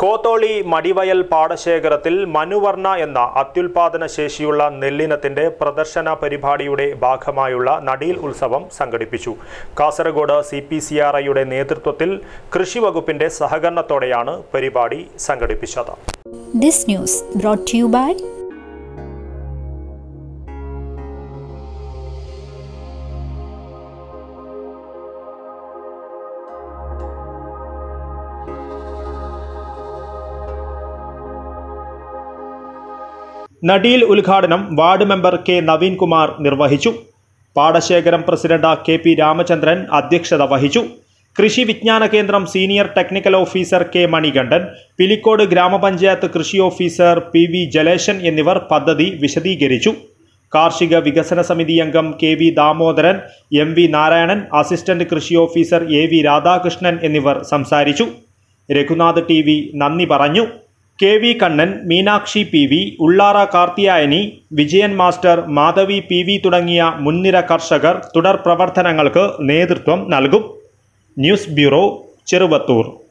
കോത്തോളി മടിവയൽ പാടശേഖരത്തിൽ മനുവർണ എന്ന അത്യുൽപാദന ശേഷിയുള്ള നെല്ലിനത്തിന്റെ പ്രദർശന പരിപാടിയുടെ ഭാഗമായുള്ള നടീൽ ഉത്സവം സംഘടിപ്പിച്ചു Kasaragod C P C R ഐയുടെ നേതൃത്വത്തിൽ കൃഷി വകുപ്പിന്റെ സഹകരണത്തോടെയാണ് പരിപാടി സംഘടിപ്പിച്ചത് This news brought to you by നടീൽ ഉദ്ഘാടനം ward member K Naveen Kumar നിർവഹിച്ചു പാടശേഖരം പ്രസിഡന്റ് കെ പി രാമചന്ദ്രൻ അധ്യക്ഷത വഹിച്ചു കൃഷി വിജ്ഞാന കേന്ദ്രം senior technical officer K Manikandan Pilicode ഗ്രാമപഞ്ചായത്ത് കൃഷി ഓഫീസർ പി വി ജലേശൻ എന്നിവർ പദ്ധതി വിശദീകരിച്ചു കാർഷിക വികസന സമിതി അംഗം K V Damodaran M V Narayanan assistant കൃഷി ഓഫീസർ എ വി രാധാകൃഷ്ണൻ എന്നിവർ സംസാരിച്ചു രഘുനാഥ് ടി വി നന്ദി പറഞ്ഞു K V Kannan Meenakshi P V Ullara Karthiyayani Vijayan master Madhavi P V തുടങ്ങിയ മുൻനിര കർഷകർ തുടർ പ്രവർത്തനങ്ങൾക്ക് നേതൃത്വം നൽകും ന്യൂസ് ബ്യൂറോ ചെറുവത്തൂർ